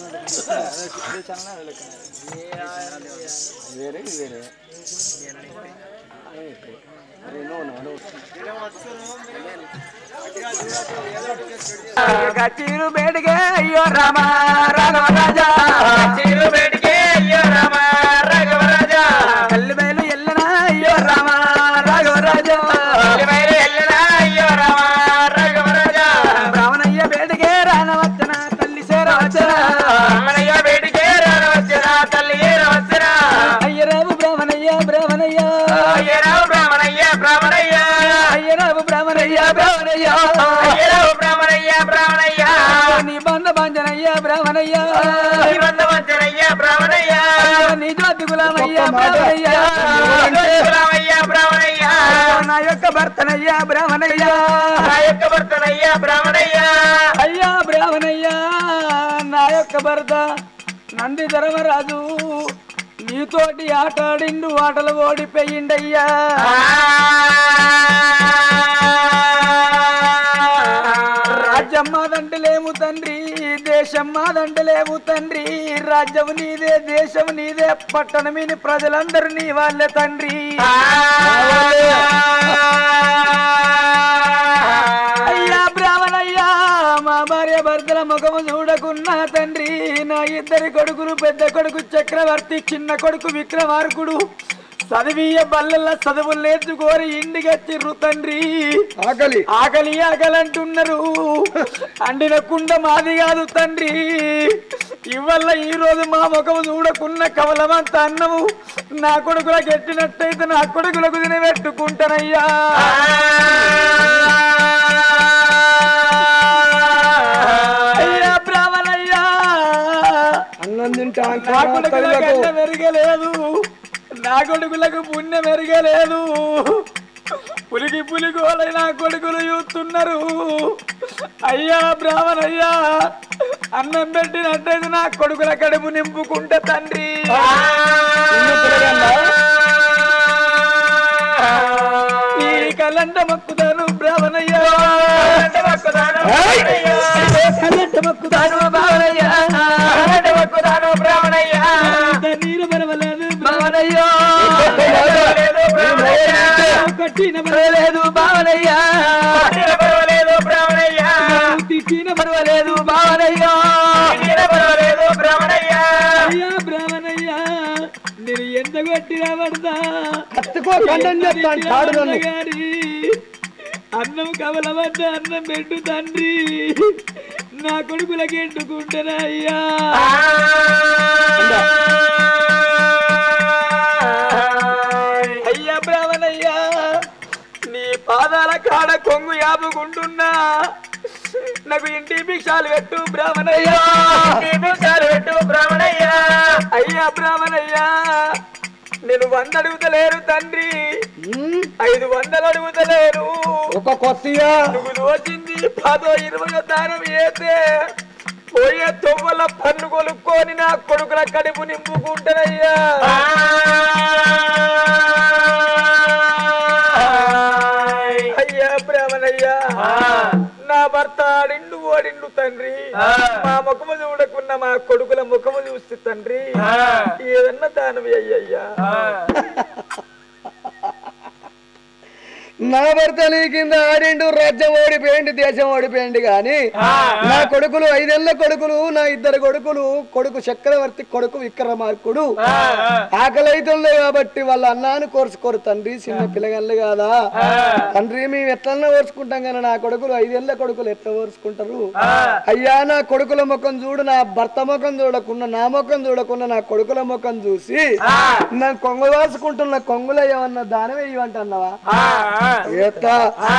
వేరే ఇది వేరే అరే నో నో నో కచ్చీరు బేడిగే అయ్యో రామ రాఘవ రాజా కచ్చీరు బేడిగే అయ్యో రామ రాఘవ రాజా కల్లి బయలు ఎల్లనా అయ్యో రామ రాఘవ రాజా కల్లి బయలు ఎల్లనా అయ్యో రామ రాఘవ రాజా బ్రాహ్మణయ్య బేడిగే రానవచ్చన తల్లి సేర వచ్చన బ్రాహ్మణయ్య బేడిగే రానవచ్చన తల్లి ఏర వచ్చన అయ్యరావు బ్రాహ్మణయ్య బ్రాహ్మణయ్య అయ్యరావు బ్రాహ్మణయ్య బ్రాహ్మణయ్య అయ్యరావు బ్రాహ్మణయ్య బ్రాహ్మణయ్య అయ్యరావు బ్రాహ్మణయ్య బ్రాహ్మణయ్య నీ బంధ బాంజనయ్య బ్రాహ్మణయ్య నీ బంధ బాంజనయ్య బ్రాహ్మణయ్య నీ జ్యోతి గులామయ్య బ్రాహ్మణయ్య జ్యోతి గులామయ్య బ్రాహ్మణయ్య నా యొక్క భర్తనయ్య బ్రాహ్మణయ్య నా యొక్క భర్తనయ్య బ్రాహ్మణయ్య అయ్యా బ్రాహ్మణయ్య నా యొక్క భర్త నంది ధర్మరాజు నీతోటి ఆటాడిండు ఆటలు ఓడిపోయిండయ్యా రాజ్యం మాదంటలేము తండ్రి దేశం మాదంటలేము తండ్రి రాజ్యం నీదే దేశం నీదే పట్టణమిని ప్రజలందరూ నీ వాళ్ళే తండ్రి అయ్యా బ్రాహ్మణయ్యా మా భార్య భర్తల ముఖము చూడకున్నా తండ్రి నా ఇద్దరి కొడుకులు పెద్ద కొడుకు చక్రవర్తి చిన్న కొడుకు విక్రమార్కుడు చదివియ బల్లెల్ల చదువులు నేర్చుకోరి ఇంటికి తండ్రి ఆకలి ఆకలి ఆకలంటున్నారు అండిన కుండ మాది కాదు తండ్రి ఇవల్ల ఈ రోజు మా ముఖము చూడకున్న కవలమంత అన్నము నా కొడుకులకు ఎట్టినట్టయితే నా కొడుకులకు తినబెట్టుకుంటానయ్యా అయ్యా బ్రాహ్మణయ్యా అన్నం తింటా నా కొడుకులకు అన్నం మెరగలేదు నా కొడుకులకు పుణ్యం మెరగలేదు పులికి పులిగోలై నా కొడుకులు చూస్తున్నారు అయ్యా బ్రాహ్మణయ్యా అన్నం పెట్టినట్టయితే నా కొడుకుల కడుపు నింపుకుంటే తండ్రి ఈ కలంట మొక్కుతాను బ్రాహ్మణయ్యా కలంట మొక్కుతాను బ్రాహ్మణయ్యా కలంట మొక్కుతాను బ్రాహ్మణయ్యా నీరు పరవలేదు బ్రాహ్మణయ్యో కట్టిన పర్వాలేదు బావనయ్యా పర్వాలేదు బ్రాహ్మణయ్యా తిట్టిన పర్వాలేదు బావనయ్యా పర్వాలేదు బ్రాహ్మణయ్యా అయ్యా బ్రాహ్మణయ్యా నేను ఎంత కొట్టినా పడతా కత్తుకో కండం చెప్తాను తాడు నన్ను గారి అన్నం కవలవద్ద అన్నం పెట్టు తండ్రి నా కొడుకులకి ఎంటుకుంటారా అయ్యా అయ్యా బ్రాహ్మణయ్యా నీ పాదాల కాడ కొంగు యాపుకుంటున్నా నాకు ఇంటి భిక్షాలు పెట్టు బ్రాహ్మణయ్యా భిక్షాలు పెట్టు బ్రాహ్మణయ్యా అయ్యా బ్రాహ్మణయ్యా నేను వంద అడుగుతలేరు తండ్రి ఉమ్, ఐదు వందలు అడుగుతలేరు ఒక కొత్తగా నువ్వు దోచింది పదో ఇరవై దానం ఏతే పోయే తొవ్వల పన్ను కొనుక్కొని నా కొడుకుల కడుపు నింపుకుంటానయ్యా అయ్యా బ్రాహ్మణయ్యా నా భర్త ఆడిండు ఓడిండు తండ్రి మా ముఖము చూడకున్న మా కొడుకుల ముఖము చూస్తే తండ్రి ఏదన్నా దానవి అయ్యయ్యా నా భర్త నీ కింద ఆడిండు రాజ్యం ఓడిపోయింది దేశం ఓడిపోయింది గాని నా కొడుకులు ఐదేళ్ల కొడుకులు నా ఇద్దరు కొడుకులు కొడుకు చక్రవర్తి కొడుకు విక్రమార్కుడు ఆకలి అవుతుంది కాబట్టి వాళ్ళ అన్నాన్ని కోర్చుకోరు తండ్రి చిన్న పిల్లగాళ్ళు కాదా తండ్రి మేము ఎట్లన్నా ఓర్చుకుంటాం కానీ నా కొడుకులు ఐదేళ్ల కొడుకులు ఎట్లా ఓర్చుకుంటారు అయ్యా నా కొడుకుల ముఖం చూడు నా భర్త ముఖం చూడకుండా నా ముఖం చూడకుండా నా కొడుకుల ముఖం చూసి నా కొంగు వాసుకుంటున్న కొంగులో ఏమన్నా దానం వేయమంటున్నావా ఏత్తా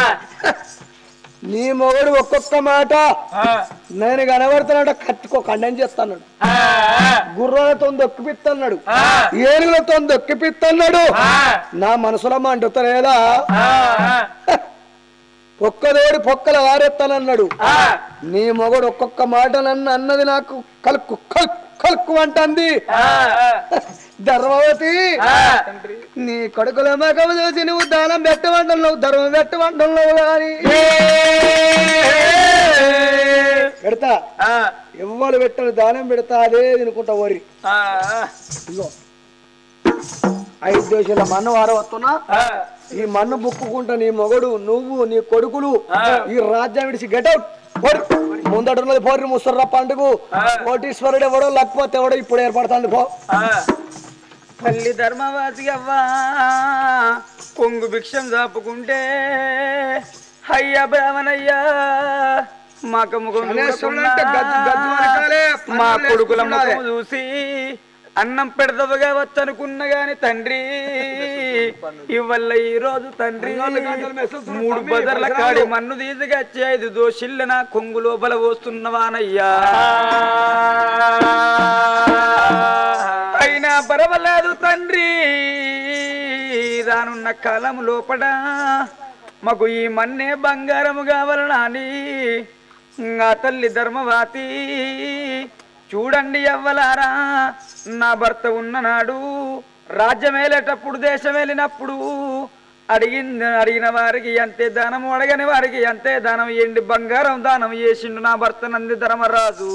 నీ మొగడు ఒక్కొక్క మాట నేను కనబడుతున్నాడు కట్టుకో ఖండం చేస్తాడు గుర్రాలతో దొక్కిపిస్తున్నాడు ఏనుగులతో దొక్కిపిస్తున్నాడు నా మనసులో మండుతలేదా ఒక్కదోడి పొక్కల వారెత్తానన్నాడు నీ మొగడు ఒక్కొక్క మాట నన్ను అన్నది నాకు కలుక్కు కలుక్కు కలుక్కు అంటుంది ధర్మవతి నీ కొడుకుల మగం చూసి నువ్వు దానం పెట్టమంటున్నావు ధర్మం పెట్టమంటున్నావు కానీ పెడతా ఆ, ఎవ్వరు పెట్టని దానం పెడతా అదే తినుకుంటా ఓరి ఆ, ఇదిగో ఐదు దేశాల మన్ను వారం వస్తున్నా ఆ, ఈ మన్ను బుక్కుకుంటా నీ మొగడు నువ్వు నీ కొడుకులు ఆ. ఈ రాజ్యం విడిచి గెటౌట్ ముందటున్నది పోరి ముసర్ర పండుగ ఆ. కోటీశ్వరుడు ఎవడో లేకపోతే ఎవడో ఇప్పుడు ఏర్పడుతుంది పో ఆ. తల్లి ధర్మవాసి అవ్వా కొంగు భిక్షం చాపుకుంటే అయ్యా బ్రాహ్మణయ్యా మాకు ముఖం శనేశ్వరుడు చూడకున్నా, అంటే గజ్జు- గజ్జు వరకాలే, మా పన్నులు కొడుకుల వేసుకుంటున్నారే. ముఖం చూసి అన్నం పెడదవగా వచ్చనుకున్న గాని తండ్రి ఇవల్ల ఈ రోజు తండ్రి పన్నెండు గంటల మెసేజ్ చూడు మూడు తమ్మి, బదర్ల పరిసరాలు. కాడి మన్ను తీసుకొచ్చి ఐదు దోషిల్ల నా కొంగు లోపల పోస్తున్నవానయ్యా అయినా పర్వాలేదు తండ్రి రానున్న కాలం లోపల మాకు ఈ మన్నే బంగారము కావాలని నా తల్లి ధర్మవాతి చూడండి ఎవ్వలారా నా భర్త ఉన్ననాడు రాజ్యం వెళ్ళేటప్పుడు దేశం వెళ్ళినప్పుడు అడిగింది అడిగిన వారికి అంతే దానం అడగని వారికి అంతే దానం ఎండి బంగారం దానం చేసిండు నా భర్త నంది ధర్మరాజు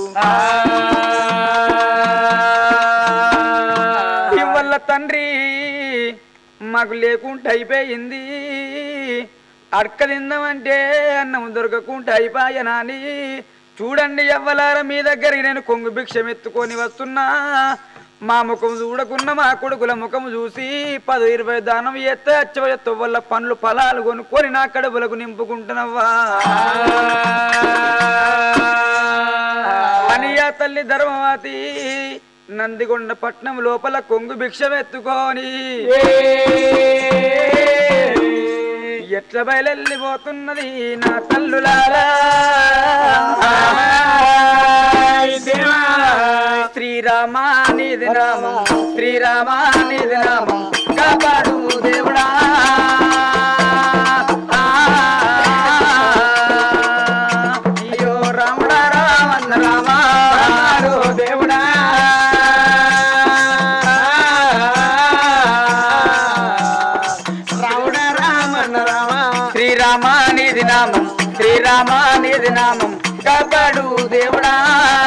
ఇవల్ల తండ్రి మాకు లేకుండా అయిపోయింది అడక తిందామంటే అన్నం దొరకకుండా అయిపోయనాని చూడండి ఎవ్వలార మీ దగ్గరికి నేను కొంగు భిక్షం ఎత్తుకొని వస్తున్నా మా ముఖం చూడకున్న మా కొడుకుల ముఖం చూసి పది ఇరవై దానం ఎత్తే అచ్చవెత్తు వల్ల పండ్లు ఫలాలు కొనుక్కొని నా కడుపులకు నింపుకుంటున్నవా అని ఆ తల్లి ధర్మవతి నందికొండ పట్నం లోపల కొంగు భిక్షం ఎత్తుకొని ఎట్ల బయలెళ్ళిపోతున్నది నా తల్లులారా శ్రీరామ నిధి నామం శ్రీరామ నిధి నామం కాపాడు దేవుడా అయ్యో రాముడా రామన్న రామ కాపాడు దేవుడా రాముడ రామన్న రామ శ్రీరామ నిధి నామం శ్రీరామ నిధి నామం కాపాడు దేవుడా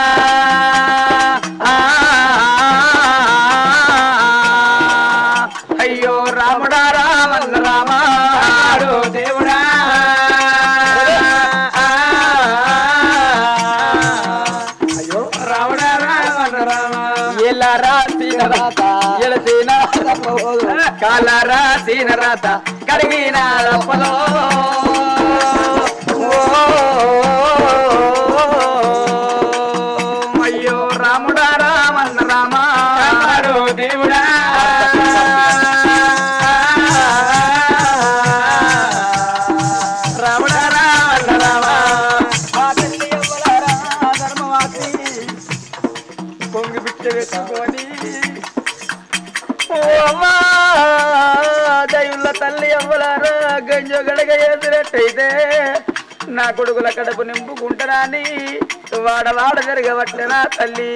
అయ్యో రాముడా రామన్న రామ కాపాడు దేవుడా అయ్యో రాముడ రామన్న రామ ఎలా రాసిన రాత ఎలసిన కాల రాసిన రాత కడిగిన రప్పలో అయ్యో రాముడా రామన్న రామ దేవుడా రాముడా రామన్న రామ మా తల్లి ఎవ్వలారా ధర్మవాసి పొంగి బిచ్చ పెట్టుకొని ఓ అమ్మా దయుల తల్లి అవ్వలారా గంజో గడగ వేసినట్టయితే నా కొడుకుల కడుపు నింపుకుంటానని వాడ వాడ జరగబట్టనా తల్లి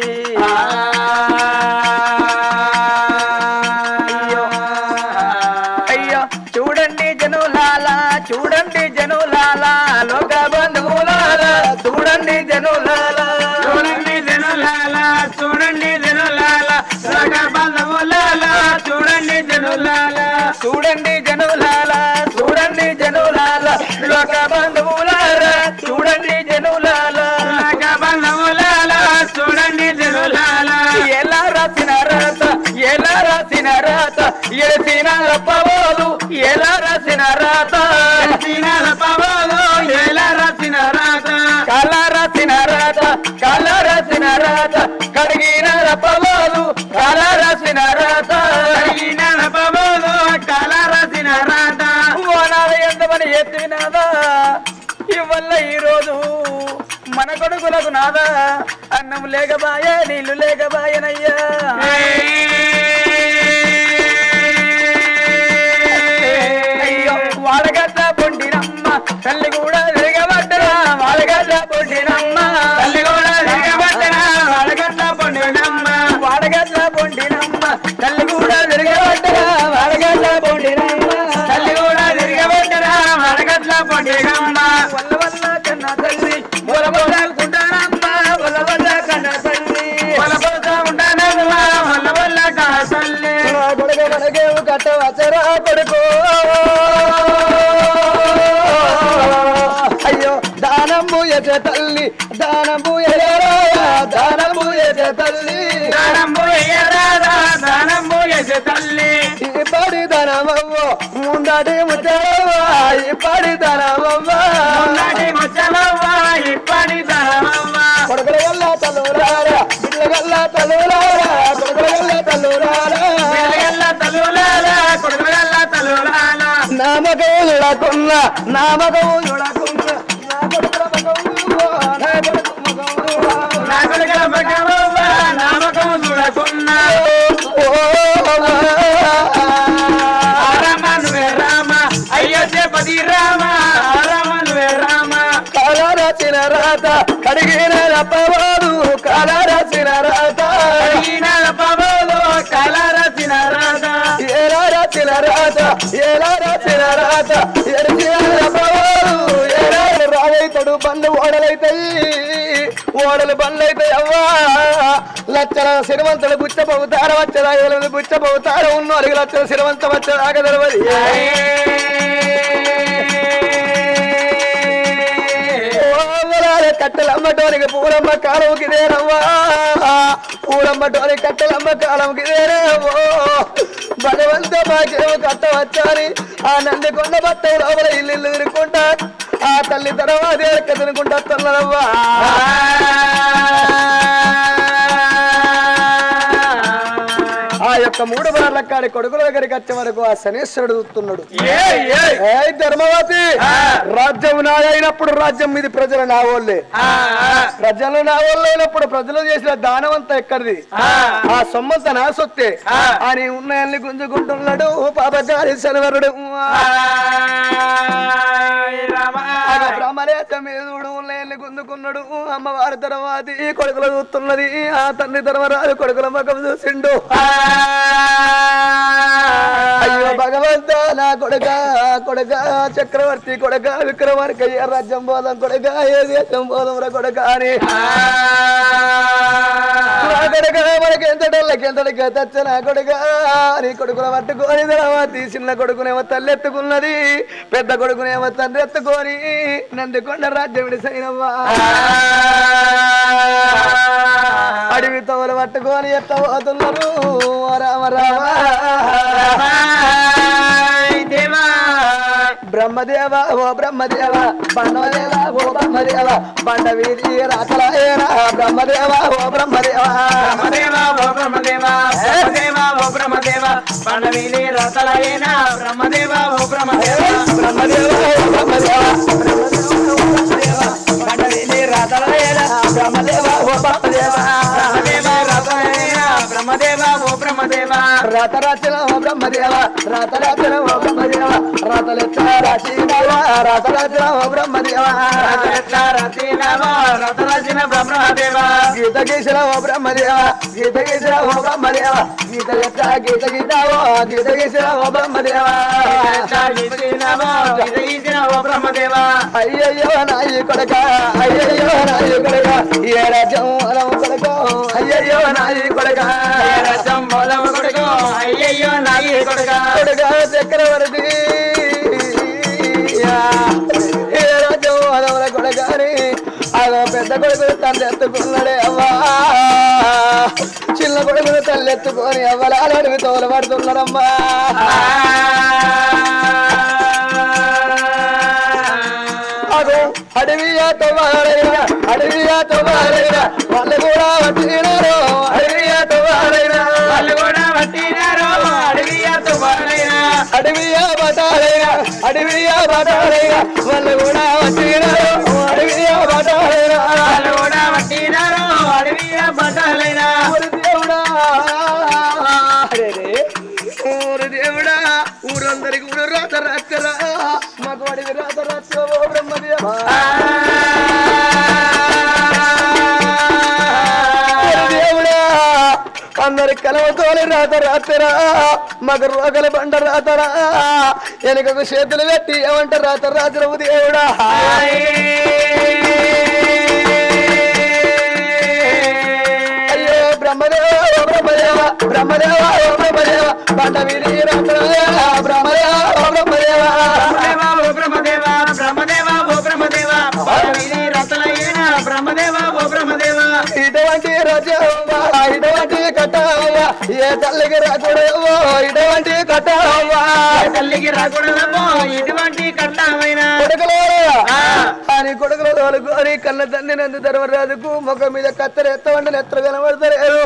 అయ్యో అయ్యో చూడండి జనులాలా చూడండి జనులాలా లోక బంధువులాలా చూడండి జనులాలా చూడండి జనులాల చూడండి జనులాల సగ బంధువులాల చూడండి జనులాల చూడండి జనులాల చూడండి జనులాల లోక బంధువులాల చూడండి జనులాల సగ బంధువులాల చూడండి జనులాల ఎలా రాసిన రాత ఎలా రాసిన రాత ఎడిసిన రప్పబోదు ఎలా రాసిన రాత సీనాల పవలు ఎలా రాసిన రాత కళ రాసిన రాత కళ రాసిన రాత కడిగిన రప్పబోదు కళ రాసిన రాత సీనాల పవలు కల రాసిన రాత ఓనాద ఎంతమని ఎత్తినాదా ఇవల్ల ఈ రోజు మన కొడుకులకు నాదా అన్నం లేకబాయే నీళ్లు లేకబాయనయ్యా అయ్యో వాడగడ్డ పొండినమ్మ తల్లి కూడా తిరగబడ్డరా వాడగడ్డ పొండినమ్మ తల్లి కూడా దిగబట్టరా వడగట్ల పొండినమ్మ వాడగడ్డ పొండినమ్మ తల్లి కూడా తిరగబడ్డరా వాడగడ్డ పొండినమ్మ తల్లి కూడా దిగబట్టరా వడగట్ల పొండినమ్మ వల్ల వల్ల కన్న తల్లి మూల మూలకుంటారమ్మ చేసే తల్లి దానము ఎడరాయా దానము చేసే తల్లి దానంబు ఎయ్యరాదా దానంబు ఎసె తల్లి ఈ పడి ధనమవ్వ ముందటి ముచ్చరవ్వ ఈ పడి ధనమవ్వ ఉన్నటి ముచ్చలవ్వ ఇప్పటి ధనమవ్వ కొడుకుల గల్ల తల్లురారా బిడ్డల గల్ల తల్లురారా కొడుకుల గల్ల తల్లురారా పిల్లగల్ల తల్లులారా కొడుకులగల్ల తల్లులారా నామకం చూడకున్న నామకం చూడకున్న నా కొడుకుల మగవు, నా కొడుకు మగవు. నా కొడుకుల మగవవ్వ నామకం చూడకున్నా రామ నువ్వే రామ అయోధ్య పది రామ రామ నువ్వే రామ కాలరాచిన రాత కడిగిన రప్పవాడు కాలరాచిన రాత ఈయన పవలు కలరసిన రాధా ఎలా రాసిన రాత ఎలా రాసిన రాత ఎరిచిన రప్పవాడు ఎలా రావైతాడు బండ్లు ఓడలైతాయి ఓడలు బండ్లు అయితాయి అవ్వా లచ్చల సిరివంతుడు బుచ్చబోతారు వచ్చదా ఏళ్ళు బుచ్చబోతారు ఉన్నోరికి లచ్చల సిరివంత వచ్చదాక తెలవది ఓవరాల కట్టెలమ్మటోనికి పూలమ్మ కాలంకి దేనవ్వా పూలమ్మటోనికి కట్టెలమ్మ కాలంకి దేనేవో భగవంత మాకేమో కట్టవచ్చాని ఆ నంది కొండ బట్ట లోపల ఇల్లు ఇల్లు తిరుక్కుంటా ఆ తల్లి తర్వాత ఎక్క తినుకుంటా తల్లరవ్వా ఆ యొక్క మూడు బార్ల కాడి కొడుకుల దగ్గరికి వచ్చే వరకు ఆ శనేశ్వరుడు చూస్తున్నాడు ఏయ్ ధర్మవతి రాజ్యం నాయైనప్పుడు రాజ్యం మీది ప్రజలు నా వాళ్ళే ప్రజలు నా వాళ్ళు అయినప్పుడు ప్రజలు చేసిన దానం అంతా ఎక్కడిది ఆ సొమ్మంత నా సొత్తే అని ఉన్నాయన్ని గుంజుకుంటున్నాడు పాపచారి శనివరుడు బ్రహ్మరేశం మీదుడు ఉన్నాయన్ని గుంజుకున్నాడు అమ్మవారి తర్వాత ఈ కొడుకులు చూస్తున్నది ఆ తండ్రి ధర్మరాజు కొడుకుల ముఖం చూసిండు అయ్యో భగవంత నా కొడుక కొడుక చక్రవర్తి కొడుక విక్రమార్కయ్య రాజ్యం బోధం కొడుక ఏ దేశం బోధం రా కొడుక అని నా కొడుక మనకి ఎంతటోళ్ళకి ఎంతటికి తెచ్చ నా కొడుక నీ కొడుకుల పట్టుకొని తర్వాత చిన్న కొడుకునేమో తల్లి ఎత్తుకున్నది పెద్ద కొడుకునేమో తండ్రి ఎత్తుకొని నందికొండ రాజ్యం విడిసైనవ్వా అడవి తోలు పట్టుకొని ఎట్ట పోతున్నారు ఓ రామ రామ దేవా బ్రహ్మదేవ ఓ బ్రహ్మదేవ బండదేవ ఓ బ్రహ్మదేవ బండ వీధి రాతలాయన బ్రహ్మదేవ ఓ బ్రహ్మదేవ బ్రహ్మదేవ ఓ బ్రహ్మదేవ బ్రహ్మదేవ ఓ బ్రహ్మదేవ పండవిని రతలైన బ్రహ్మదేవ ఓ బ్రహ్మదేవ బ్రహ్మదేవ ఓ బ్రహ్మదేవ బండ వీధి రాతలాయన బ్రహ్మదేవ ఓ బ్రహ్మదేవ బ్రహ్మదేవ రతలైన బ్రహ్మదేవ ఓ బ్రహ్మదేవ రతరాచన ఓ బ్రహ్మదేవ రతరాచన ఓ బ్రహ్మదేవ రతలెచ్చ రాశిదేవ రతరాచన ఓ బ్రహ్మదేవ రతరత్న రతినవ రతరచిన బ్రహ్మదేవ గీత గీసిన ఓ బ్రహ్మదేవ గీత గీసిన ఓ బ్రహ్మదేవ గీత ఎట్లా గీత గీతావో గీత గీసిన ఓ బ్రహ్మదేవ గీతినవ గీత ఓ బ్రహ్మదేవ అయ్యయ్యో నాయి కొడక అయ్యయ్యో నాయి కొడక ఏ రాజ్యం అలం కొడక అయ్యయ్యో నాయి కొడక రసం బోధమ కొడుకు అయ్యయ్యో నాయి కొడుక కొడక చక్రవర్తి ఏ రాజ్యం అలముల కొడకాని అదో పెద్ద కొడుకు తల్లి ఎత్తుకున్నాడే అవ్వా చిన్న కొడుకును తల్లి ఎత్తుకొని అవ్వలాలు అడవి తోలు పడుతున్నారమ్మా అదో అడవియాతో మారైన అడవియాతో మారైన వాళ్ళు కూడా వచ్చినారు అడవియాతో మారైన వాళ్ళు కూడా పట్టినారు అడవియాతో బాలైన అడవియా బటారైన అడవియా బటారైన వాళ్ళు కూడా వచ్చినారు అడవియా బటారైన వాళ్ళు కూడా పట్టినారు అడవియా బట్టలైన ఊరు దేవుడా అరెరే, ఊరు దేవుడా ఊరందరికి ఊరు రాత రాత్రా మాకు అడిగి రాత రాత్ర ఓ బ్రహ్మదేవా ఊరు దేవుడా అందరి కలవతోని రాత రాత్రా మగ రోగల బండ రాతరా వెనుకకు చేతులు పెట్టి ఏమంట రాత రాత్రవు దేవుడా అయ్యో బ్రహ్మదేవ ఓ బ్రహ్మదేవ బ్రహ్మదేవ ఓ బ్రహ్మదేవ బండ వీరి రాత్రదేవ బ్రహ్మదేవ ఓ బ్రహ్మదేవ బ్రహ్మదేవ ఓ బ్రహ్మదేవ బ్రహ్మదేవ ఓ బ్రహ్మదేవ పదవిని రతలైన రాజవ్వ ఇటువంటి కట్టవ్వ ఏ తల్లికి రాకూడవో ఇటువంటి కట్టవ్వ తల్లికి రాకూడదమ్మో ఇటువంటి కట్టామైన కొడుకులోరా ఆ. అని కొడుకులు తోలుకొని కన్న తండ్రి నందు ధర్మరాజుకు ముఖం మీద కత్తెర ఎత్తవండి నెత్ర కనబడతారు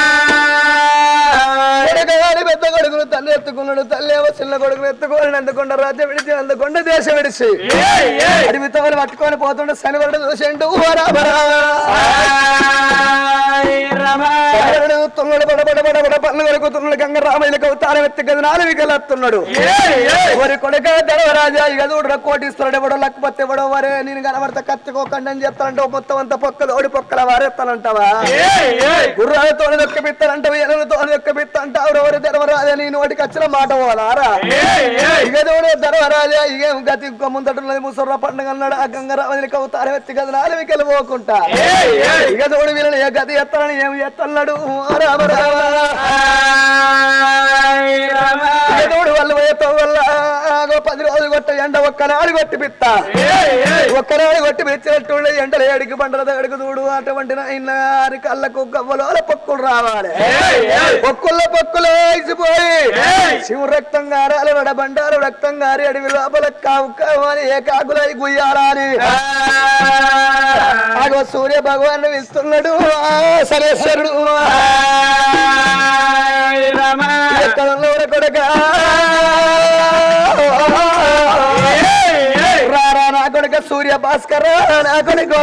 కొడుకగాని పెద్ద కొడుకులు తండ్రి ఎత్తుకున్నాడు తల్లి ఏమో చిన్న కొడుకులు ఎత్తుకొని అందుకొండ రాజ్యం విడిచి అందుకొండ దేశం విడిచి అడవి తోలు పట్టుకొని పోతుండే శనివాడు చూసిండు ఓ రామ రామ. శనివాడు తున్నడు బడ బడ బడ బడ పన్ను కొడుకుతున్నాడు గంగ రామయ్యకు అవతారం ఎత్తి గది నాలుగు వికలత్తున్నాడు ఒరి కొడుక ధర్మరాజా ఇక చూడరా కోటిస్తున్నాడు ఎవడో లక్కపోతే ఎవడో వరే నేను కనబడతా కత్తికోకండి అని చెప్తానంటే మొత్తం అంతా పొక్కలు ఓడి పొక్కల వారేస్తానంటావా గుర్రాలతో యొక్క పిత్తానంటావు ఎనులతో యొక్క పిత్త అంటావు ఎవరు ధర్మరాజా నీ నోటికి వచ్చిన మాట పోలారా ఇక చూడు ధర్మరాజా ఇకేం గతి ఇంకో ముందటున్నది ముసర్ర పండుగ అన్నాడు ఆ గంగరామని అవతారం ఎత్తి కదా నాలుగు వికలు పోకుంటా ఇక చూడు వీళ్ళని ఏ గతి ఎత్తాలని ఏమి ఎత్తన్నాడు ఓ రామ రామ ఎదోడు వాళ్ళు పోయేతో వల్ల ఆగో పది రోజులు కొట్ట ఎండ ఒక్కనాడు కొట్టి పిత్త ఒక్కనాడు కొట్టి పిచ్చినట్టు ఎండలు ఏడికి బండల దగ్గరకు చూడు అటువంటి నాయనారి కళ్ళకు గవ్వలో పొక్కులు రావాలి పొక్కుల పొక్కులు వేసిపోయి శివ రక్తం గారాలి వడ బండారు రక్తం గారి అడవి లోపల కావు కావు అని ఏ కాకులై గుయ్యాలని ఆగో సూర్య భగవాన్ ఇస్తున్నాడు ఆ సరేశ్వరుడు ఎక్కడ ఉన్నవాడు కొడుక రారా నా కొడుక సూర్య భాస్కర్ నా కొడుకు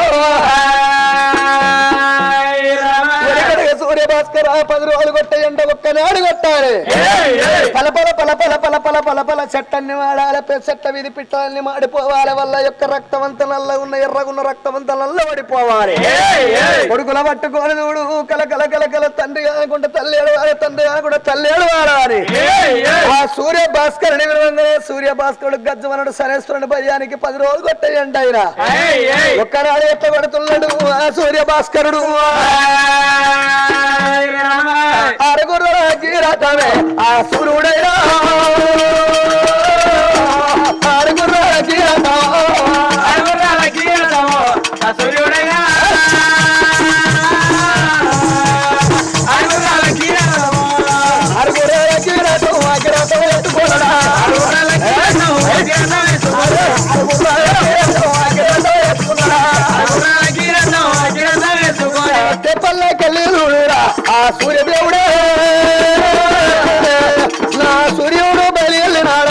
ఒరే కొడుక సూర్య భాస్కర్ పది రోజులు కొట్టే ఎండ ఒక్కనాడు కొట్టాలి పల పల పల పల పల పల పల పల చెట్టన్ని వాడాలి పె- చెట్ట వీధి పిట్టాలని మాడిపోవాలి వల్ల యొక్క రక్తమంత నల్ల ఉన్న ఎర్రగున్న రక్తమంత నల్ల పడిపోవాలి కొడుకుల పట్టుకొని చూడు కల కల కల కల తండ్రి అనుకుంటే తల్లి ఏడవాలి తండ్రి అనుకుంటే తల్లి ఏడవాలని ఆ సూర్య భాస్కరుని విలువంగానే సూర్య భాస్కరుడు గజ్జమనుడు సరేశ్వరుని భయానికి పది రోజులు కొట్టేయండి ఆయన ఒక్కనాడు ఎట్లా కొడుతున్నాడు ఆ సూర్య భాస్కరుడు అరుగురు జీరతమే ఆ సూర్యుడైనా అరుగురు జీరతమో అరుగురు జీరతం అగిరతం ఎత్తుకోనడా అరుగురు జీరతం అగిరతం ఎత్తుకున్నాడా తెప్పల్లోకెళ్ళి చూడురా ఆ సూర్యదేవుడే నా సూర్యుడు బలి వెళ్ళినాడా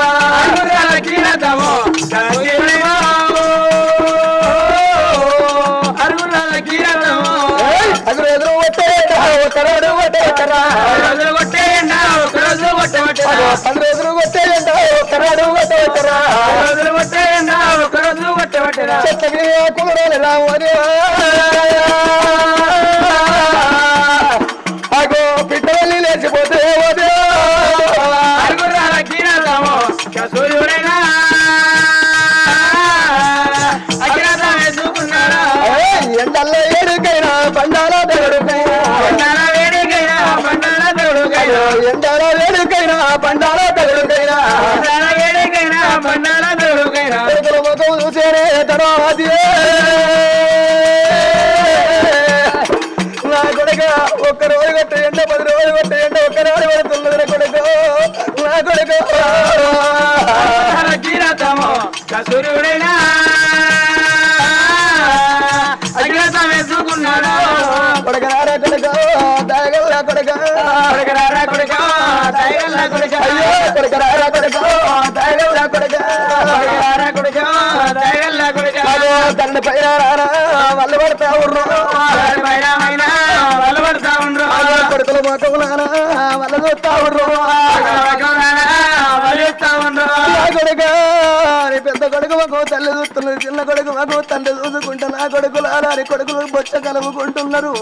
ఏయ్, అదురు ఎదురు కొట్టే ఒకరాడు కొట్టేటరా అదురు ఎదురు కొట్టే ఒకరాడు కొట్టేటరా చెత్త కులరాలి రామోదే అగో పిట్టవల్లి లేచిపోతే ఓదే ఏయ్, ఎండల్లో ఏడుకైనా బండాల దేవుడుకు అయ్యో, ఎండలో ఏడుకైనా బండాల దేవుడుకైనా కొడుకుల ముఖం చూసేనే తర్వాత నా కొడుక ఒక్క రోజు కొట్ట ఎండ పది రోజులు కొట్ట ఎండ ఒక్క నాడు పడుతున్నది నా కొడుకు నా కొడుకు సూర్యుడైనా అగ్రతం వేసుకున్నాడు కొడుక నారా కొడుక దాగల్లా కొడుక కొడుకరారా కొడుక దయగల్ల కొడుక అయ్యో కొడుక నారా కొడుక దాగల్లా కొడుక కొడుకరారా కొడుక దయగల్ల కొడుక అదో తండ్రి పైన రారా వాళ్ళు పడతా ఉర్రు పైన వలబడతా ఉండ్రు అదో కొడుకుల ముఖం నానా వాళ్ళు చూస్తా ఉర్రు వలిస్తా ఉండ్రు నా కొడుక నీ పెద్ద కొడుకు మాకు తల్లి చూస్తున్నది చిన్న కొడుకు మాకు తండ్రి చూసుకుంటా నా కొడుకులు అలాని కొడుకులు బొచ్చ కలుపుకుంటున్నారు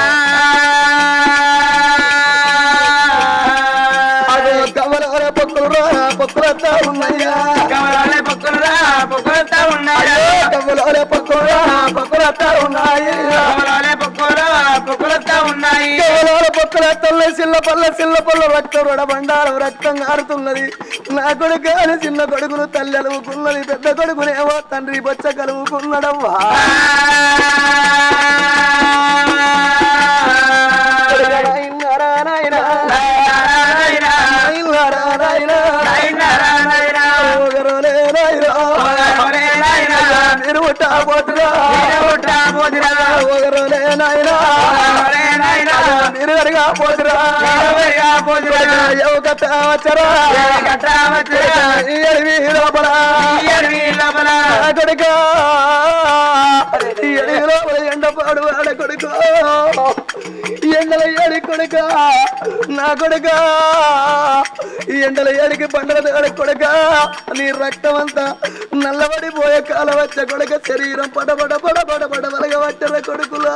అదో కమల పొక్కులు రా పొక్కులు వస్తా ఉన్నాయా కమలాలే పక్కులరా పక్కులతా ఉన్నాయి కమల పొక్కులు రా పొక్కులు వస్తా ఉన్నాయి కమలాలే పక్కులు పక్కులతా ఉన్నాయి కేవలాల పొక్కుల తల్ల చిల్ల పల్ల చిల్ల పల్ల రక్తం రొడబండారం రక్తం ఆరుతున్నది నా కొడుకు అని చిన్న కొడుకును తల్లి అలువుకున్నది పెద్ద కొడుకునేమో తండ్రి బొచ్చ కలువుకున్నాడవ్వా ఆ పోతురా ఒకరోలే నాయనా నిరుగడిగా పోతురా ఎవ కట్ట వచ్చరా ఈ అడవి లోపల నా కొడుకా ఈ అడవి లోపల ఎండ పాడు ఆడ కొడుకు ఈ ఎండల ఏడి కొడుక నా కొడుక ఈ ఎండల ఏడికి పండగ ఆడ కొడుక నీ రక్తం అంతా నల్లబడిపోయే కాల వచ్చే కొడుక శరీరం పడబడ పడబడ పడ వలగ పట్టర కొడుకులా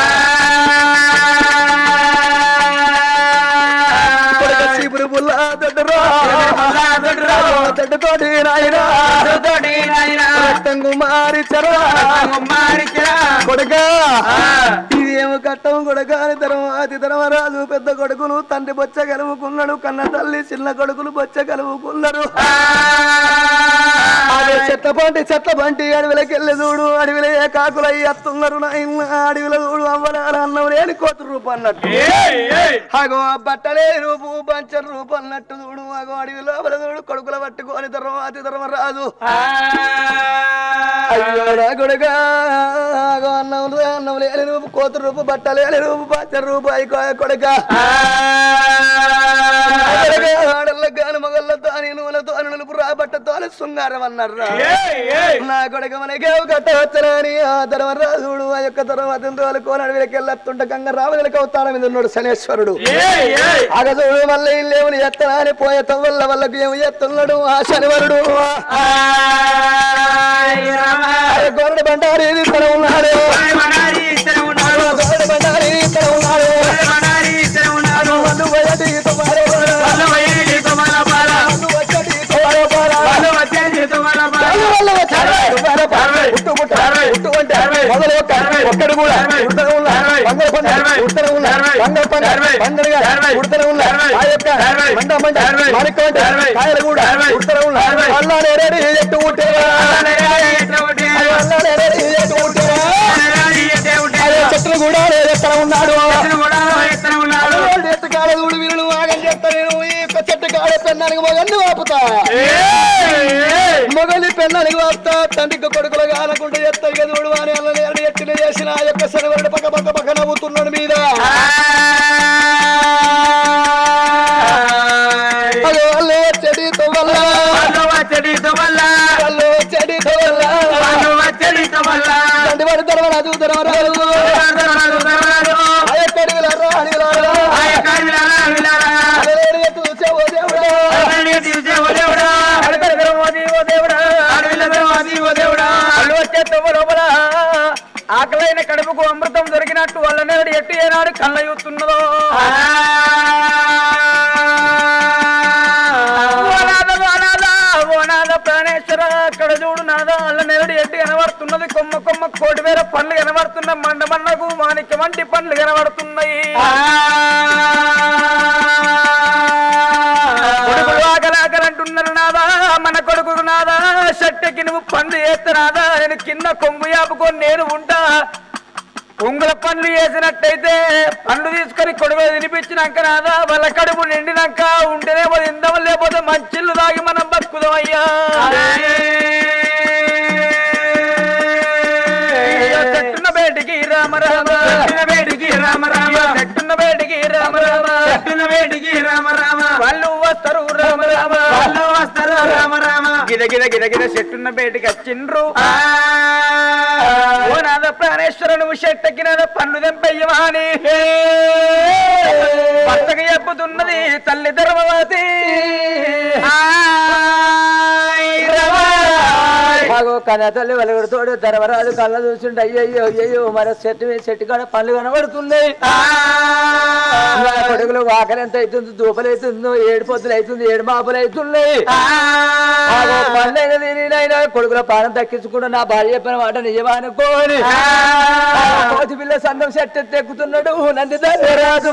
కొడుక చీపురు పుల్ల దొడ్డురా దొడ్డుతోటి నాయనా రక్తం కుమారి చరా కొడుక ఇది ఏమో కట్టం కొడుక అని తరమాతి తరమరాజు పెద్ద కొడుకులు తండ్రి బొచ్చ కలువుకున్నాడు కన్న తల్లి చిన్న కొడుకులు బొచ్చ కలువుకున్నారు అదే చెత్త పంటి చెత్త పంటి అడవిలకెళ్ళి చూడు అడవిలో ఏ కాకులు అయ్యి అత్తున్నారు నాయన అడవిలో చూడు అవ్వడారు అన్నం లేని కోతి రూపు అన్నట్టు అగో బట్టలే రూపు పంచర్ రూపు అన్నట్టు చూడు అగో అడవి లోపల చూడు కొడుకుల పట్టుకొని తర్వాత ధర్మ రాదు అయ్యో నా కొడుకా అగో అన్నం లే- అన్నం లేని రూపు కోతి రూపు బట్టలేని రూపు పంచర్ రూపు అయికో కొడుక ఆడళ్ళ గాని మగళ్ళ తాని నూనెతో నులుపు రాబట్టతో శృంగారం అన్నారు నా కొడుక మనకే కట్ట వచ్చరాని ఆ ధర్మరాజుడు ఆ యొక్క తర్వాత తోలుకోని అడవికి వెళ్ళొస్తుంట గంగ రామలికి అవుతాడ మీద ఉన్నాడు శనేశ్వరుడు అగదుడు వల్ల ఇల్లేముని ఎత్తనా అని పోయే తవ్వల్ల వాళ్ళకి ఏమి ఎత్తున్నాడు ఆ శనివరుడు గొర్రె బండారి ఇక్కడ ఉన్నాడు గొర్రె బండారి ఇక్కడ ఉన్నాడు మందు పోయేటి తుమారో పాల. మందు వచ్చేటి తుమారో పాల. చాలు వల్ల వచ్చాడు. తుమారో పాల. ఉట్టు పుట్ట. ఉట్టు అంటే మొదలు ఒక్క. ఒక్కడు కూడా. ఉడతలు ఉన్న. వంగల పండు. ఉడతలు ఉన్న. వంగల పండు. పండుగ. ఉడతలు ఉన్న. ఆ యొక్క మండ మండ. మాణిక్యం అంటే కాయలు కూడా. ఉడతలు ఉన్న. అల్లా నేరేడు ఎట్టు ఉట్టేవా. అల్లా నేరేడు ఎట్టు ఉట్టేవా. అదే చెట్లు కూడా ఎక్కడ ఉన్నాడు చెట్టు కాడ చూడు వీళ్ళు ఆగం చేస్తా నేను ఈ యొక్క చెట్టు కాడ పెన్నానికి మొగల్ని వాపుతా మొగలి పెన్నానికి వాపుతా తండ్రికి కొడుకులు కాలకుండా ఎత్త ఇక చూడు అని అల్ల ఎత్తులు చేసిన ఆ యొక్క శనివరుడు పక్క పక్క పక్క నవ్వుతున్నాడు మీద అదో వాళ్ళు చెడితో వల్ల వాళ్ళు చెడితో వల్ల తండ్రి వాడు ధర్మరాజు ధర్మరాజు ఆ యొక్క అడవిలారా, అడవిలారా. అడవిలేడు ఎత్తు చూసావో దేవుడా ఆకలైన కడుపుకు అమృతం దొరికినట్టు వాళ్ళ నేడు ఎట్టు ఏనాడు కళ్ళ చూస్తున్నదో ఓనాద ఓనాద ఓనాద ప్రాణేశ్వర అక్కడ చూడు నాదా అల్ల నెరడి ఎట్టి కనబడుతున్నది కొమ్మ కొమ్మ కోటి వేల పండ్లు కనబడుతున్న మండ మన్నకు మాణిక్య వంటి పండ్లు కనబడుతున్నాయి కొడుకులు ఆకలి ఆకలి అంటున్నారు నాదా మన కొడుకు నాదా షట్టెకి నువ్వు పండ్లు చేస్తున్నాదా నేను కింద కొంగు యాపుకొని నేను ఉంటా పొంగుల పనులు చేసినట్టయితే పండ్లు తీసుకొని కొడుకు తినిపించినాక నాదా వాళ్ళ కడుపు నిండినాక ఉంటేనే మరి ఇందం లేకపోతే మంచిళ్ళు తాగి మనం బతుకుదామయ్యా చెట్టున్న బేటికి రామ రామ బేటికి రామ రామ చెట్టున్న బేటికి రామ రామ చెట్టున్న బేటికి రామ రామ వాళ్ళు వస్తారు రామ రామ వాళ్ళు వస్తారు రామ రామ గిద గిద గిద గిద చెట్టున్న బేటికి వచ్చిండ్రు ఓ నాద ప్రాణేశ్వర నువ్వు చెట్టకి నాద పన్ను తెంపయ్యమా అని భర్తకు చెప్పుతున్నది తల్లి ధర్మవతి మాకు కన్న తల్లి వెలుగుడుతోడు ధర్మరాజు కళ్ళ చూసిండు అయ్యయ్యో అయ్యయ్యో మరి చెట్టు మీద చెట్టు కాడ పళ్ళు కనబడుతున్నాయి నా కొడుకులు ఆకలి ఎంత అవుతుంది దూపలు అవుతుందో ఏడు పొద్దులు అవుతుంది ఏడు మాపులు అవుతున్నాయి ఆగో పళ్ళైన తినైనా కొడుకుల పానం దక్కించుకుంటూ నా భార్య చెప్పిన మాట నిజమా అనుకోని కోతి పిల్ల సందం చెట్టు ఎక్కుతున్నాడు నంది రాదు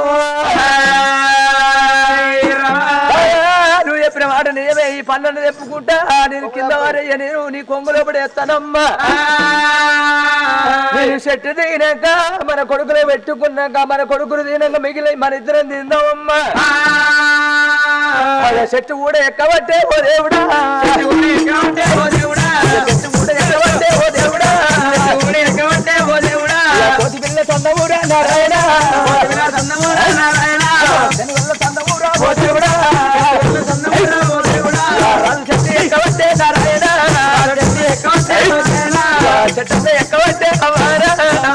నువ్వు చెప్పిన మాట నిజమే ఈ పనులను తెప్పుకుంటా నేను కింద వారయ్య నేను నీ కొంగులో పడేస్తానమ్మా నేను చెట్టు దిగినాక మన కొడుకులు పెట్టుకున్నాక మన కొడుకులు తినాక మిగిలిన మన ఇద్దరం తిందామమ్మా మన చెట్టు కూడా ఎక్కబట్టే ఓ దేవుడా చెట్టు కూడా ఎక్కబట్టే ఓ దేవుడా చెట్టు ఎక్కబట్టే అవారా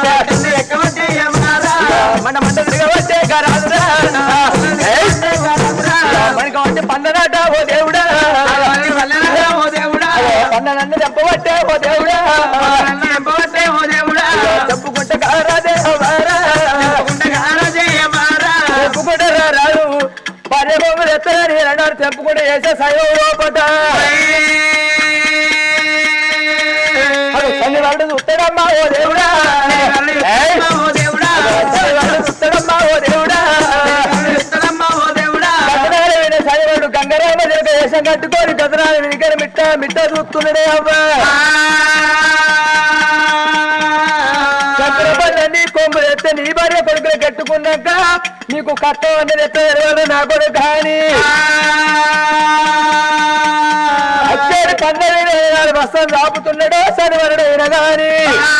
మన మంట తిరగబట్టే గరాదురా మనకి వచ్చే పండనాట ఓ దేవుడా పండనన్ను చెప్పబట్టే ఓ దేవుడా చెప్పుకుంటే కారాదే అవారా చెప్పుకుంటే రాదు భార్య బొమ్మలు ఎత్తని అన్నారు చెప్పుకుంటే వేసే సైవం లోపట తల్లి వాళ్ళు చూస్తాడమ్మా ఓ దేవుడా ఏయ్! తల్లి వాళ్ళు చూస్తాడమ్మా ఓ దేవుడా గతనాలైన సైవాడు గంగరామ జరగ వేషం కట్టుకొని గతనాలు వినికర మిట్ట మిట్ట చూస్తున్నాడే అవ్వా చక్రపల్లి కొమ్ములు ఎత్తే నీ భార్య కొడుకులు కట్టుకున్నాక నీకు కట్టం అనేది ఎత్త తెలియదు నా కొడుకు కానీ అచ్చేది పన్నెండు నాలుగు వస్త్రం రాపుతున్నాడో శనివారుడు అయినా గాని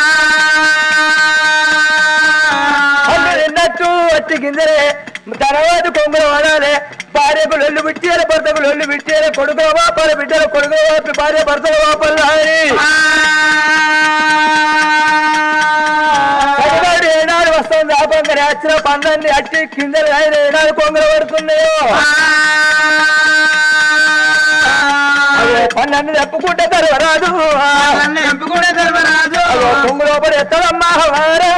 అన్ను తిన్నట్టు వచ్చి గింజలే తర్వాత కొంగులు వాడాలి భార్యకు లొల్లు బిట్టారు భర్తకు లొల్లు బిట్టారు కొడుకుల వాపాలు బిడ్డలు కొడుకుల వాపి భార్య భర్తల వాపాలు రాని శనివాడు ఏనాడు వస్తుంది రాపంగా రాచిన పండ్లన్నీ అట్టి కిందలు ఆయన ఏనాడు కొంగులు పడుతున్నాయో అదే పన్నెండు చెప్పుకుంటే తెరవరాదు అయ్యో కొంగు లోపల ఎత్తడమ్మా వారా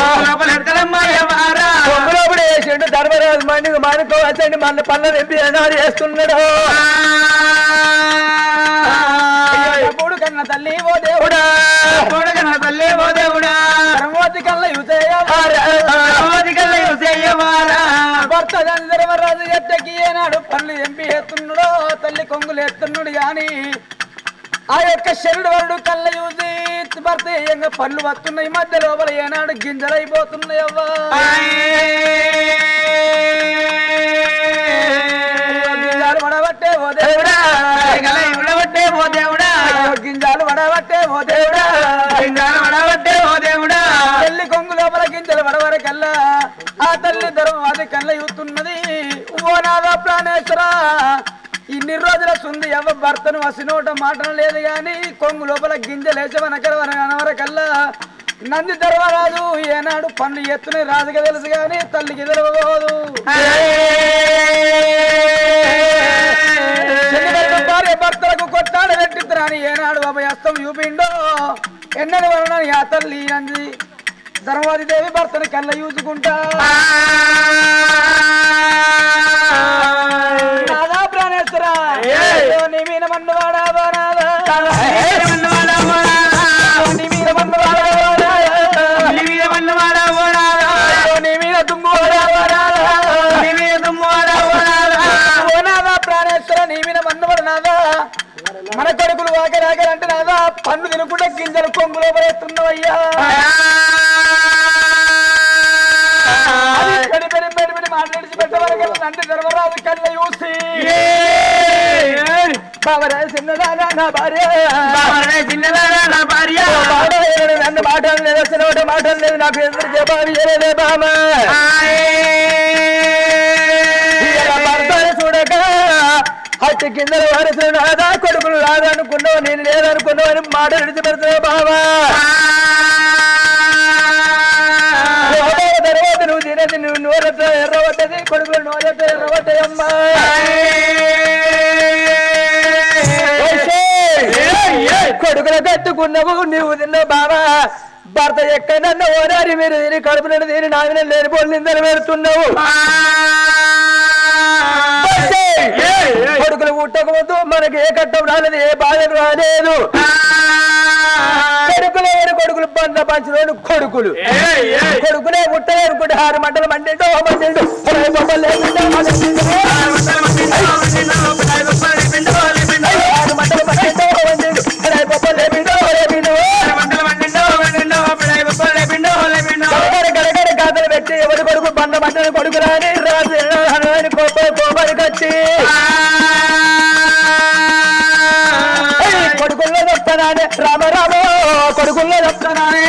కొంగు లోపల వేసిండు ధర్మరాజు మండి మానుకోవచ్చండి మన పనులు ఎంపీ ఏనాడు చేస్తున్నాడు అయ్యో ఎప్పుడు కన్న తల్లి ఓ దేవుడా ధర్మవతి కల్ల భర్త ధర్మరాజు ఎట్టకి ఏనాడు పనులు ఎంపీ ఎత్తున్నాడో తల్లి కొంగులు ఎత్తున్నాడు గాని ఆ యొక్క శరుడు వరుడు కళ్ళ చూసి భర్త ఏంగా పళ్ళు వస్తున్నాయి మధ్య లోపల ఏనాడు గింజలైపోతున్నాయి అవ్వా గింజాలు వడబట్టే ఓ దేవుడా అయ్యో గింజాలు వడబట్టే ఓ దేవుడా తల్లి కొంగు లోపల గింజలు వడవరకల్లా ఆ తల్లి ధర్మం అది కళ్ళ చూస్తున్నది ఓ నాదా ప్రాణేశ్వర ఇన్ని రోజుల సుంది ఎవ భర్తను వసినోట మాటలు లేదు గాని కొంగు లోపల గింజలేసి వనకర వనవరకల్లా నంది ధర్మరాజు ఏనాడు పన్ను ఎత్తుని రాజుగా తెలుసు గాని తల్లికి తెలియదు చెల్లెలు భార్య భర్తలకు కొట్టాడు పెట్టిద్దరని ఏనాడు అభయస్తం చూపిండో ఎన్నడి వలన ఆ తల్లి నంది ధర్మవతి దేవి భర్తను కళ్ళ చూసుకుంటా నాదా ప్రాణేశ్వర నీ మీద మన్ను వాడావా నాదా నీ మీద మన్ను వాడావా నాదా? నీ మీద దుమ్ము వాడావా నాదా? ఓ నాదా ప్రాణేశ్వర నీ మీద మన్ను పడనాదా మన కొడుకులు వాకరాకరంటే నాదా పన్ను తినకుండా గింజలు కొంగులో పడేస్తున్నావయ్యా అది పెడి పెడి పెడి పెడి మాట్లాడి పెట్టవరకు నంది ధర్మరాజు కళ్ళ చూసి బావరా చిన్నదానా నా భార్య బావరా ఏడు నన్ను మాటలు లేదు వచ్చిన ఒకటి మాటలు లేదు నాకు ఎదురు జవాబు చేయలేదే బామ ఇలా భర్తను చూడక అట్టి కిందలు వరుసలు రాదా కొడుకులు రాదనుకున్నావు నేను లేదనుకున్నావు అని మాట విడిచిపెడుతున్నావు బావా తర్వాత నువ్వు తినేది నువ్వు నోరతో ఎర్రబడ్డది కొడుకులు నోరతో ఎర్రబడ్డాయి అమ్మా కొడుకులు కట్టుకున్నావు నువ్వు తిన్నావు బావా భర్త ఎక్కడన్నా ఓనారి మీరు తిని కడుపు నుండి తిని నామిన లేని పోలు నిందలు పెడుతున్నావు కొడుకులు పుట్టకముందు మనకి ఏ కట్టం రాలేదు ఏ బాధ రాలేదు కొడుకులు ఎవరు కొడుకులు పంట పంచినోడు కొడుకులు కొడుకులే పుట్టలే అనుకుంటే ఆరు మంటలు మండిండు మండిండు పరాయి బొమ్మలు లేకుండా మండిండు. ఆరు మంటలు మండిండు మండిండు పరాయి బొమ్మలు లేపిండు లేపిండు గడగడ గడగడ గాథలు పెట్టి ఎవరి కొడుకు బండ బండని కొడుకు రాని రాజు అని కోప కోపని కట్టి ఏయ్, కొడుకుల్లో చెప్తానానే రామ రామ కొడుకుల్లో చెప్తానానే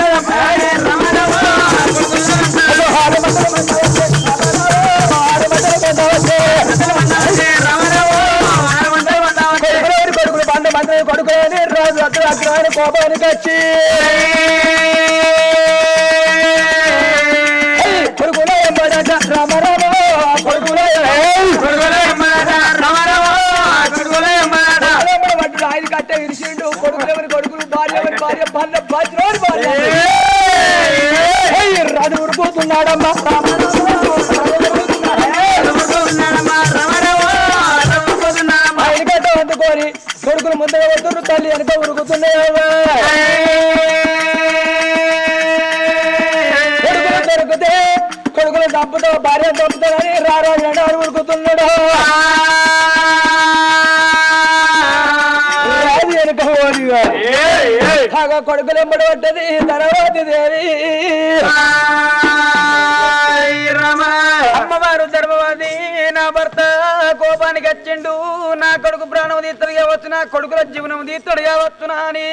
అదో ఆరు మంటలు మంట వచ్చే, ఆరు మంటలు మంట వచ్చే. కొడుకులేని కొడుకులు బండ మంత్రి కొడుకులేని రాజు అగ్ర అగ్రహాన్ని కోపానికి వచ్చి కొడుకుల ఎంబడట రామ రామ కొడుకుల వంటి రాయి కట్టే ఇరిసిండు కొడుకులు ఎవరి కొడుకులు భార్య ఎవరి భార్య భార్య భార్య భార్య ఏయ్, రాజు ఉరుకుతున్నాడమ్మా రామ ఆయన గడ్డ అందుకొని కొడుకులు ముందుగా వద్దురు తల్లి వెనక ఉరుకుతున్నాయమ్మా కొడుకులు దొరికితే కొడుకులు చంపుతా భార్య చంపుతారని రారాజు అని ఉరుకుతున్నాడు రాజు వెనుక ఓడిగా కాగా కొడుకులు ఎంబడి పడ్డది ధనవతి దేవి అమ్మవారు ధర్మవాది నా భర్త కోపానికి వచ్చిండు నా కొడుకు ప్రాణం తీస్తాడు కావచ్చు నా కొడుకుల జీవనం తీస్తాడు కావచ్చునా అని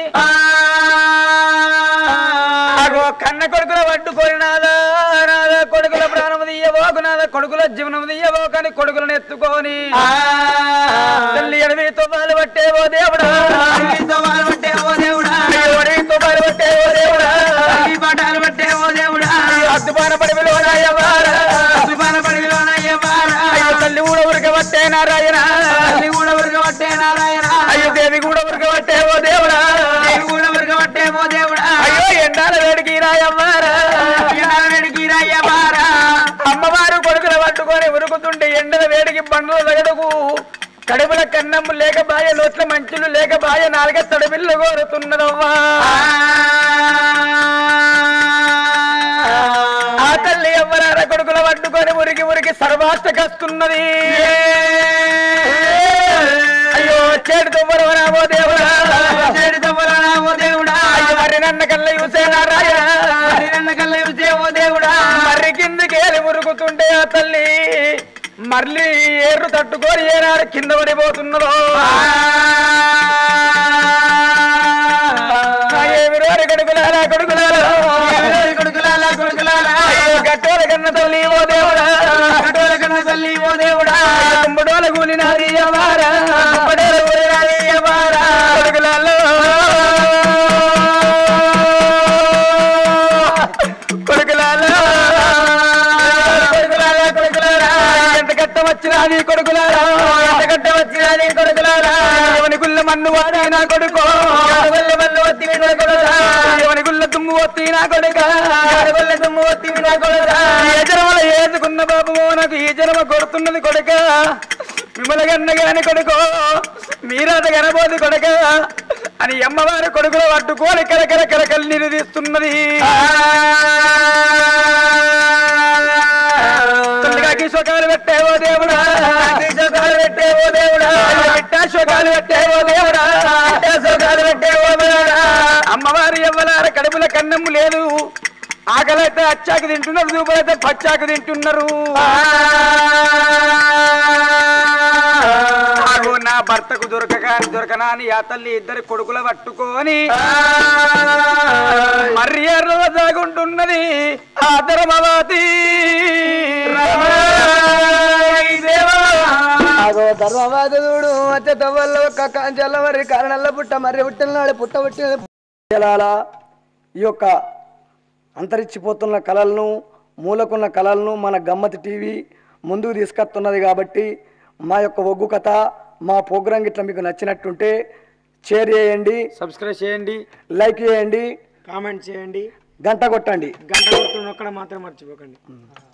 అగో కన్న కొడుకుల పట్టుకొని నాదా నాదా కొడుకుల ప్రాణం తీయబోకు నాదా కొడుకుల జీవనం తీయబోకు అని కొడుకులను ఎత్తుకొని తల్లి అడవి తొవ్వాలు పట్టే ఓ దేవుడా అడవి తొవ్వాలు పట్టే ఓ దేవుడా అడవి తొవ్వాలు పట్టే ఓ దేవుడా పాఠాలు పట్టే ఓ దేవుడా అద్దుపాన పడివిలో నాయవారా అద్దుపాన పడివిలో నాయవారా అయ్యో తల్లి కూడా ఉరకబట్టే నారాయణ తల్లి కూడా ఉరకబట్టే నారాయణ అయ్యో దేవి కూడా ఉరకబట్టే ఓ దేవుడా దేవి కూడా ఉరకబట్టే ఓ దేవుడా అయ్యో ఎండాల వేడికి రాయవ్వారా ఎండాల వేడికి రాయవ్వారా అమ్మవారు కొడుకులు పట్టుకొని ఉరుకుతుంటే ఎండల వేడికి బండ్లు తగడకు కడుపుల కన్నమ్ము లేక బాయ నోట్ల మంచులు లేక బాయ నాలుగ తడబిల్లు కోరుతున్నదవ్వా ఆ తల్లి ఎవ్వరార కొడుకుల పట్టుకొని మురికి మురికి సర్వాష్టకస్తున్నది అయ్యో చేడు తుమ్మరవనామో దేవుడా చేడు తుమ్మరవనామో దేవుడా అయ్యో మరి నన్న కళ్ళ చూసే నారాయణ మరి నన్న కళ్ళ చూసే ఓ దేవుడా మరి కిందకేలి మురుగుతుంటే ఆ తల్లి మళ్ళీ ఏర్రు తట్టుకొని ఏనాడు కింద పడిపోతున్నదో ఏమి రోరి కొడుకులారా కొడుకులారా కొడుకులారా కొడుకులారా గట్టోల కన్న తల్లి ఓ దేవుడా గట్టోల కన్న తల్లి ఓ దేవుడా కుంబడోల కూలినాది అవారా కుంబడోల కూలినాది అవారా కొడుకులాలో కొడుకులాలో కొడుకులారా కొడుకులారా ఎంత కట్ట వచ్చినాది కొడుకులారా ఎంత కట్ట వచ్చినాది కొడుకులారా ఎవని గుల్ల మన్ను వాడి నా కొడుకో గుల్ల మన్ను వత్తి నా కొడుకా ఎవని గుల్ల దుమ్ము వత్తి నా కొడుకా గుల్ల దుమ్ము వత్తి నా కొడుకా ఏ జన్మల ఏదుకున్న బాబు నాకు ఈ జన్మ కొడుతున్నది కొడుక మిమ్మల్ని గన్నగాని కొడుకో మీరాత గనబోది కొడుక అని అమ్మవారి కొడుకులు పట్టుకోని కరకర కరకలు నిరుదిస్తున్నది తొందరగా శోకాలు పెట్టేవో దేవుడా శోకాలు పెట్టేవో దేవుడా బిడ్డ శోకాలు పెట్టేవో దేవుడా బిడ్డ శోకాలు పెట్టేవో దేవుడా అమ్మవారి ఎవ్వలార కడుపుల కన్నమ్ము లేదు ఆకలైతే అచ్చాకు తింటున్నారు దూపలైతే పచ్చాకు తింటున్నారు ఆగు నా భర్తకు దొరకక దొరకనా అని ఆ తల్లి ఇద్దరు కొడుకుల పట్టుకొని మర్యాద దాగుంటున్నది ఆ ధర్మవతి అగో ధర్మవాదుడు అత్య తవ్వల్లో ఒక్క కాంచెల్ల మరి కారణల్ల పుట్ట మర్రి పుట్టినాడు పుట్ట పుట్టిన ఈ యొక్క అంతరించిపోతున్న కళలను మూలకున్న కళలను మన గమ్మతి టీవీ ముందుకు తీసుకొస్తున్నది కాబట్టి మా యొక్క ఒగ్గు కథ మా ప్రోగ్రాం గిట్ల మీకు నచ్చినట్టుంటే షేర్ చేయండి సబ్స్క్రైబ్ చేయండి లైక్ చేయండి కామెంట్ చేయండి గంట కొట్టండి గంట కొడుతున్న ఒక్కడ మాత్రం మర్చిపోకండి